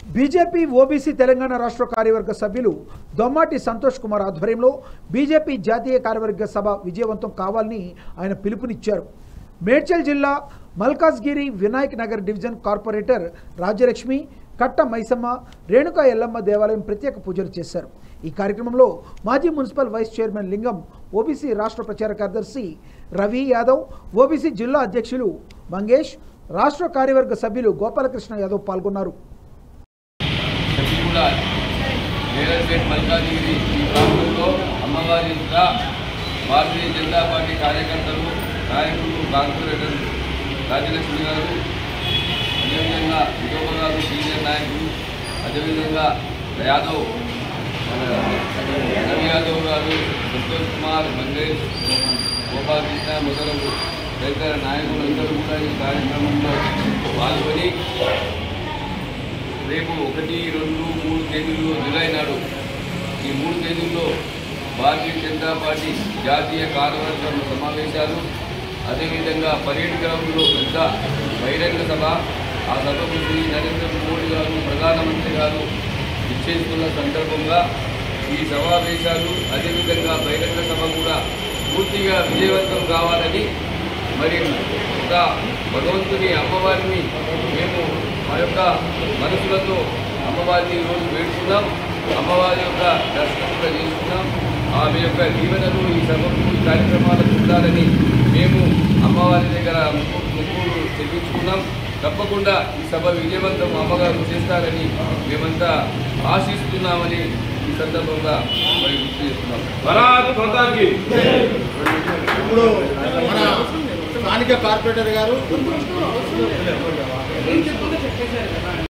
BJP OBC Telangana రాష్ట్ర కార్యవర్గ సభ్యులు దొమ్మాటి సంతోష్ కుమార్ ఆధ్వర్యంలో బీజేపీ జాతీయ కార్యవర్గ సభ విజయవంతం కావాలని ఆయన పిలుపునిచ్చారు మేడ్చల్ జిల్లా మల్కాజ్గిరి వినాయక్ నగర్ డివిజన్ కార్పొరేటర్ రాజ్యలక్ష్మి కట్ట మైసమ్మ రేణుకా ఎల్లమ్మ దేవాలయం ప్రత్యేక పూజలు చేశారు ఈ కార్యక్రమంలో మాజీ municipal vice chairman Lingam OBC రాష్ట్ర ప్రచార కార్యదర్శి రవి యాదవ్ ఓబీసీ జిల్లా అధ్యక్షులు మంగేష్ రాష్ట్ర కార్యవర్గ సభ్యులు గోపాలకృష్ణ యాదవ్ పాల్గొన్నారు కూడా నేరపేట్ మల్కాజిగిరి ఈ ప్రాంతంలో అమ్మవారి యొక్క భారతీయ జనతా పార్టీ కార్యకర్తలు నాయకులు కార్పొరేటర్ రాజ్యలక్ష్మి గారు అదేవిధంగా విజోబ గారు సీనియర్ నాయకులు అదేవిధంగా యాదవ్ మన రవి యాదవ్ గారు సంతోష్ కుమార్ మంగేష్ గోపాలకృష్ణ మొదలగు తదితర నాయకులందరూ కూడా ఈ కార్యక్రమంలో పాల్గొని రేపు ఒకటి రెండు మూడు తేదీల్లో జూలై నాడు ఈ మూడు తేదీల్లో భారతీయ జనతా పార్టీ జాతీయ కార్యవర్గ సమావేశాలు అదేవిధంగా పర్యటనలో పెద్ద బహిరంగ సభ ఆ సభకు శ్రీ నరేంద్ర మోడీ గారు ప్రధానమంత్రి గారు ఇచ్చేసుకున్న సందర్భంగా ఈ సమావేశాలు అదేవిధంగా బహిరంగ సభ కూడా పూర్తిగా విజయవంతం కావాలని మరి ఒక భగవంతుని అమ్మవారిని మేము మా యొక్క మనసులతో అమ్మవారిని ఈరోజు వేడుకున్నాం అమ్మవారి యొక్క దర్శనం కూడా చేసుకున్నాం ఆమె యొక్క దీవెనలు ఈ సభకు ఈ కార్యక్రమాలకు ఉండాలని మేము అమ్మవారి దగ్గర ముక్కు ముక్కులు చెల్లించుకున్నాం తప్పకుండా ఈ సభ విజయవంతం అమ్మగారు చేస్తారని మేమంతా ఆశిస్తున్నామని ఈ సందర్భంగా మరి గుర్తు చేస్తున్నాం భారత్ మాతా కీ ఇప్పుడు మన స్థానిక కార్పొరేటర్ గారు